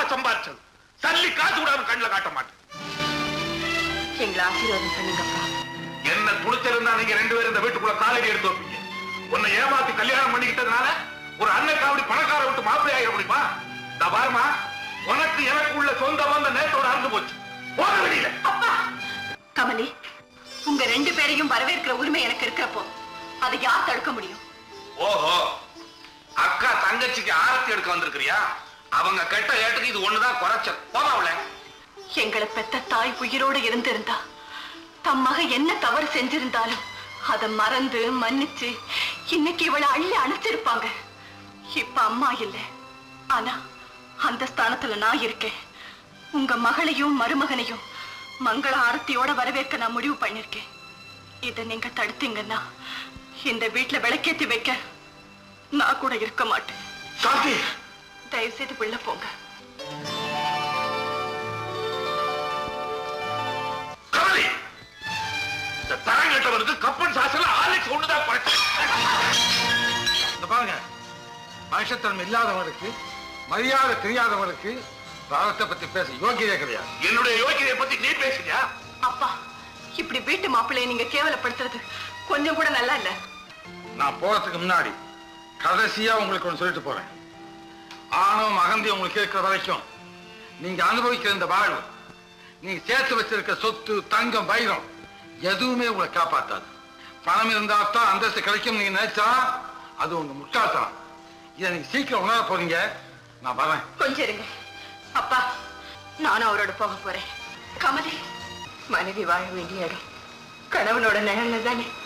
சம்பாரிச்சது சல்லி காசு கூட அவன் கண்ணுல காட்ட மாட்டேன் எங்களை ஆசீர்வாதம் பண்ணுங்கப்பா என்ன துணிச்சிருந்தா நீங்க ரெண்டு பேரும் இந்த வீட்டுக்குள்ள காலடி எடுத்து வைப்பீங்க உன்னை ஏமாத்தி கல்யாணம் பண்ணிக்கிட்டதுனால ஒரு அண்ணன் காவடி பணக்கார விட்டு மாப்பிள்ளை ஆகிட முடியுமா இந்த பாருமா உனக்கு எனக்கு உள்ள சொந்த பந்த நேரத்தோட அறுந்து போச்சு போக வெளியில அப்பா கமலி உங்க ரெண்டு பேரையும் வரவேற்கிற உரிமை எனக்கு இருக்கிறப்போ அதை யார் தடுக்க முடியும் ஓஹோ அக்கா தங்கச்சிக்கு ஆரத்தி எடுக்க வந்திருக்கிறியா அவங்க கெட்ட ஏட்டுக்கு இது ஒண்ணுதான் குறைச்சல் போதாவுல எங்களை பெத்த தாய் உயிரோடு இருந்திருந்தா தம் மக என்ன தவறு செஞ்சிருந்தாலும் அதை மறந்து மன்னிச்சு இன்னைக்கு இவளை அள்ளி அணைச்சிருப்பாங்க இப்ப அம்மா இல்ல ஆனா அந்த ஸ்தானத்துல நான் இருக்கேன் உங்க மகளையும் மருமகனையும் மங்கள ஆரத்தியோட வரவேற்க நான் முடிவு பண்ணிருக்கேன் இதை நீங்க தடுத்தீங்கன்னா இந்த வீட்டுல விளக்கேத்தி வைக்க நான் கூட இருக்க மாட்டேன் சாந்தி தயவு செய்து உள்ள போங்க கவலி இந்த தரங்கட்டவனுக்கு கப்பன் சாசல ஆலெக்ஸ் ஒண்ணுதான் குறைச்சல் இந்த பாருங்க மனுஷத்தன்மை இல்லாதவனுக்கு மரியாதை தெரியாதவனுக்கு பாரத்தை பத்தி பேச யோகியதே கிடையாது என்னுடைய யோகியதை பத்தி நீ பேசுறியா அப்பா இப்படி வீட்டு மாப்பிள்ளைய நீங்க கேவலப்படுத்துறது கொஞ்சம் கூட நல்லா இல்ல நான் போறதுக்கு முன்னாடி கடைசியா உங்களுக்கு ஒன்று சொல்லிட்டு போறேன் ஆணவம் அகந்தி உங்களுக்கு இருக்கிற வரைக்கும் நீங்க அனுபவிக்கிற இந்த வாழ்வு நீங்க சேர்த்து வச்சிருக்க சொத்து தங்கம் வைரம் எதுவுமே உங்களை காப்பாத்தாது பணம் இருந்தா தான் அந்தஸ்து கிடைக்கும் நீங்க நினைச்சா அது உங்க முட்டாள்தனம் இதை நீங்க சீக்கிரம் உணர போறீங்க நான் வரேன் கொஞ்சம் இருங்க அப்பா நானும் அவரோட போக போறேன் கமலி மனைவி வாழ வேண்டிய இடம் கணவனோட நிழல்ல தானே